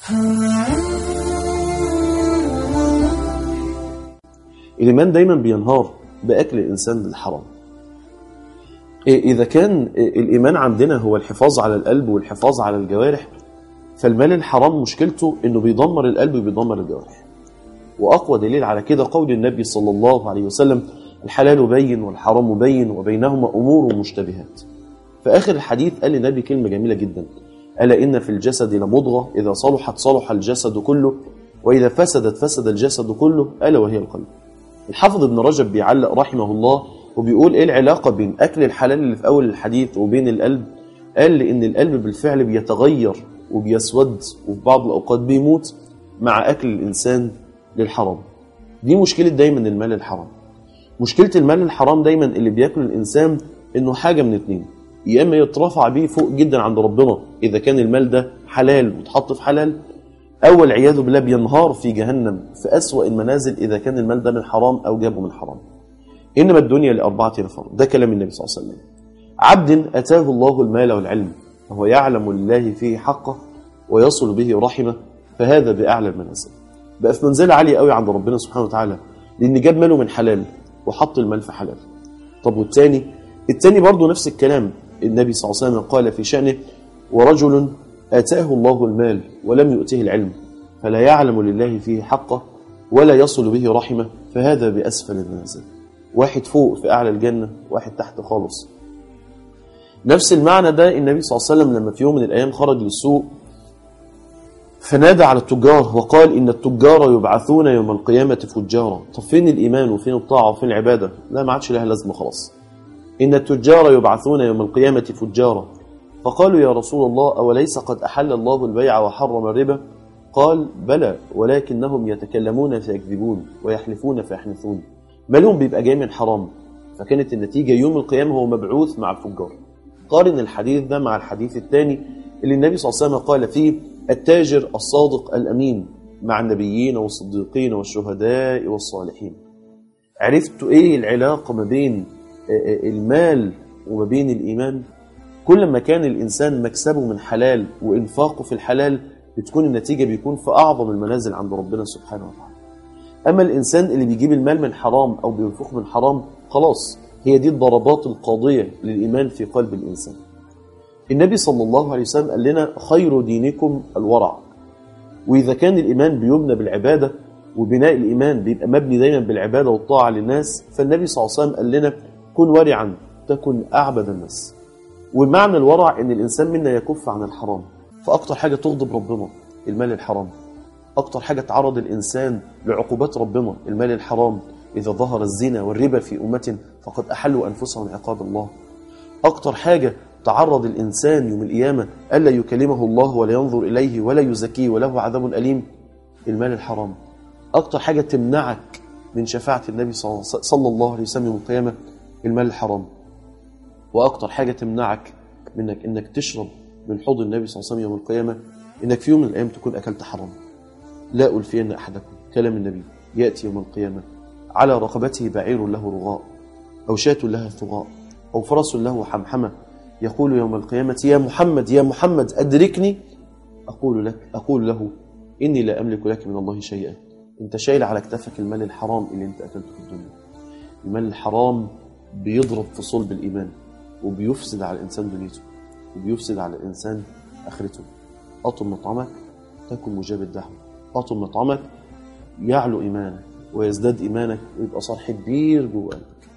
الإيمان دايما بينهار بأكل الإنسان للحرام إذا كان الإيمان عندنا هو الحفاظ على القلب والحفاظ على الجوارح فالمال الحرام مشكلته إنه بيدمر القلب وبيدمر الجوارح وأقوى دليل على كده قول النبي صلى الله عليه وسلم الحلال بين والحرام بين وبينهما أمور مشتبهات في آخر الحديث قال النبي كلمة جميلة جدا ألا إن في الجسد لمضغة إذا صلحت صلح الجسد كله وإذا فسدت فسد الجسد كله ألا وهي القلب الحافظ ابن رجب بيعلق رحمه الله وبيقول إيه العلاقة بين أكل الحلال اللي في أول الحديث وبين القلب قال لأن القلب بالفعل بيتغير وبيسود وفي بعض الأوقات بيموت مع أكل الإنسان للحرام دي مشكلة دايما المال الحرام مشكلة المال الحرام دايما اللي بياكل الإنسان إنه حاجة من اتنين يا إما يترفع بيه فوق جدا عند ربنا إذا كان المال ده حلال وتحط في حلال أو والعياذ بالله بينهار في جهنم في أسوأ المنازل إذا كان المال ده من حرام أو جابه من حرام إنما الدنيا لأربعة نفر ده كلام النبي صلى الله عليه وسلم عبد أتاه الله المال والعلم وهو يعلم لله فيه حقه ويصل به رحمه فهذا بأعلى المنازل بقى في منزلة عالية قوي عند ربنا سبحانه وتعالى لأن جاب ماله من حلال وحط المال في حلال طب والتاني التاني برضه نفس الكلام النبي صلى الله عليه وسلم قال في شأنه ورجل آتاه الله المال ولم يؤته العلم فلا يعلم لله فيه حقه ولا يصل به رحمه فهذا بأسفل المنازل واحد فوق في أعلى الجنة واحد تحت خالص نفس المعنى ده النبي صلى الله عليه وسلم لما في يوم من الأيام خرج للسوق فنادى على التجار وقال إن التجار يبعثون يوم القيامة فجارا طب فين الإيمان وفين الطاعة وفين العبادة لا ما عادش لها لازمة خلاص إن التجار يبعثون يوم القيامة فجارا فقالوا يا رسول الله أوليس قد أحل الله البيع وحرم الربا قال بلى ولكنهم يتكلمون فيكذبون ويحلفون فيحنثون مالهم بيبقى جاي من حرام فكانت النتيجة يوم القيامة هو مبعوث مع الفجار قارن الحديث ده مع الحديث الثاني اللي النبي صلى الله عليه وسلم قال فيه التاجر الصادق الأمين مع النبيين والصديقين والشهداء والصالحين عرفتوا ايه العلاقة ما بين المال وما بين الإيمان كل ما كان الإنسان مكسبه من حلال وإنفاقه في الحلال بتكون النتيجة بيكون في أعظم المنازل عند ربنا سبحانه وتعالى أما الإنسان اللي بيجيب المال من حرام أو بينفقه من حرام خلاص هي دي الضربات القاضية للإيمان في قلب الإنسان النبي صلى الله عليه وسلم قال لنا خير دينكم الورع وإذا كان الإيمان بيبنى بالعبادة وبناء الإيمان بيبقى مبني دايما بالعبادة والطاعة للناس فالنبي صلى الله عليه وسلم قال لنا كن ورعا تكن أعبد الناس ومعنى الورع ان الانسان منا يكف عن الحرام فاكتر حاجه تغضب ربنا المال الحرام اكتر حاجه تعرض الانسان لعقوبات ربنا المال الحرام اذا ظهر الزنا والربا في امه فقد احلوا انفسهم عقاب الله اكتر حاجه تعرض الانسان يوم القيامه الا يكلمه الله ولا ينظر اليه ولا يزكيه وله عذاب اليم المال الحرام اكتر حاجه تمنعك من شفاعه النبي صلى الله عليه وسلم يوم القيامه المال الحرام واكتر حاجه تمنعك منك انك تشرب من حوض النبي صلى الله عليه وسلم يوم القيامه انك في يوم من الايام تكون اكلت حرام لا الفين احدكم كلام النبي ياتي يوم القيامه على رقبته بعير له رغاء او شاة لها ثغاء او فرس له حمحمه يقول يوم القيامه يا محمد يا محمد ادركني اقول لك اقول له اني لا املك لك من الله شيئا انت شايل على كتفك المال الحرام اللي انت اكلته في الدنيا المال الحرام بيضرب في صلب الايمان وبيفسد على الإنسان دنيته وبيفسد على الإنسان آخرته أطم مطعمك تكن مجاب الدعوة أطم مطعمك يعلو إيمانك ويزداد إيمانك ويبقى صرح كبير جوه قلبك